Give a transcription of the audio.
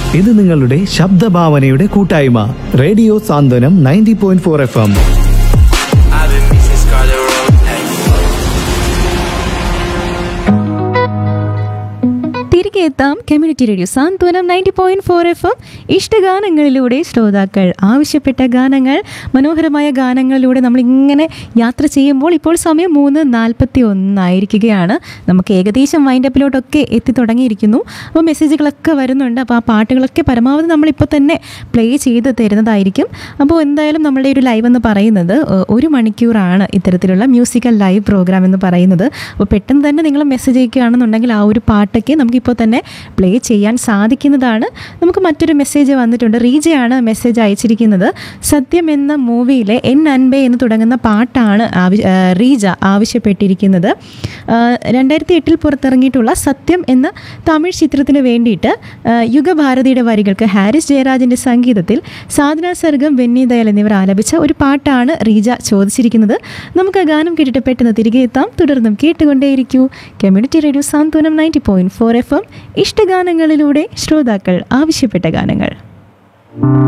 ഇത് നിങ്ങളുടെ ശബ്ദഭാവനയുടെ കൂട്ടായ്മ radio Santhwanam ninety point four F M I've been missing Scarlet Road. Hey. തിരികെ എത്താം community radio Santhwanam ninety point four F M ഇഷ്ടഗാനങ്ങളിലൂടെ ശ്രോതാക്കൾ ആവശ്യപ്പെട്ട ഗാനങ്ങൾ മനോഹരമായ ഗാനങ്ങളിലൂടെ നമ്മൾ ഇങ്ങനെ യാത്ര ചെയ്യുമ്പോൾ ഇപ്പോൾ സമയം മൂന്ന് നാൽപ്പത്തി ഒന്നായിരിക്കുകയാണ് നമുക്ക് ഏകദേശം വൈൻഡപ്പിലോട്ടൊക്കെ എത്തി തുടങ്ങിയിരിക്കുന്നു അപ്പോൾ മെസ്സേജുകളൊക്കെ വരുന്നുണ്ട് അപ്പോൾ ആ പാട്ടുകളൊക്കെ പരമാവധി നമ്മളിപ്പോൾ തന്നെ പ്ലേ ചെയ്ത് തരുന്നതായിരിക്കും അപ്പോൾ എന്തായാലും നമ്മളുടെ ഒരു ലൈവ് എന്ന് പറയുന്നത് ഏഹ്, ഒരു മണിക്കൂറാണ് ഇത്തരത്തിലുള്ള മ്യൂസിക്കൽ ലൈവ് പ്രോഗ്രാം എന്ന് പറയുന്നത് അപ്പോൾ പെട്ടെന്ന് തന്നെ നിങ്ങൾ മെസ്സേജ് അയക്കുകയാണെന്നുണ്ടെങ്കിൽ ആ ഒരു പാട്ടൊക്കെ നമുക്കിപ്പോൾ തന്നെ പ്ലേ ചെയ്യാൻ സാധിക്കുന്നതാണ് നമുക്ക് മറ്റൊരു മെസ്സേജ് വന്നിട്ടുണ്ട് റീജയാണ് മെസ്സേജ് അയച്ചിരിക്കുന്നത് സത്യം എന്ന മൂവിയിലെ എൻ അൻപേ എന്ന് തുടങ്ങുന്ന പാട്ടാണ് ആവി ആ, റീജ ആവശ്യപ്പെട്ടിരിക്കുന്നത് ആ, രണ്ടായിരത്തി എട്ടിൽ പുറത്തിറങ്ങിയിട്ടുള്ള സത്യം എന്ന തമിഴ് ചിത്രത്തിന് വേണ്ടിയിട്ട് ആ, യുഗഭാരതിയുടെ വരികൾക്ക് ഹാരിസ് ജയരാജിൻ്റെ സംഗീതത്തിൽ സാധന സർഗം വെന്നി ദയാൽ എന്നിവർ ആലപിച്ച ഒരു പാട്ടാണ് റീജ ചോദിച്ചിരിക്കുന്നത് നമുക്ക് ആ ഗാനം കേട്ടിട്ട് പെട്ടെന്ന് തിരികെ എത്താം തുടർന്നും കേട്ടുകൊണ്ടേയിരിക്കൂ community radio Santhwanam ninety point four F M ഇഷ്ടഗാനങ്ങളിലൂടെ ശ്രോതാക്കൾ ആവശ്യപ്പെട്ട ഗാനങ്ങൾ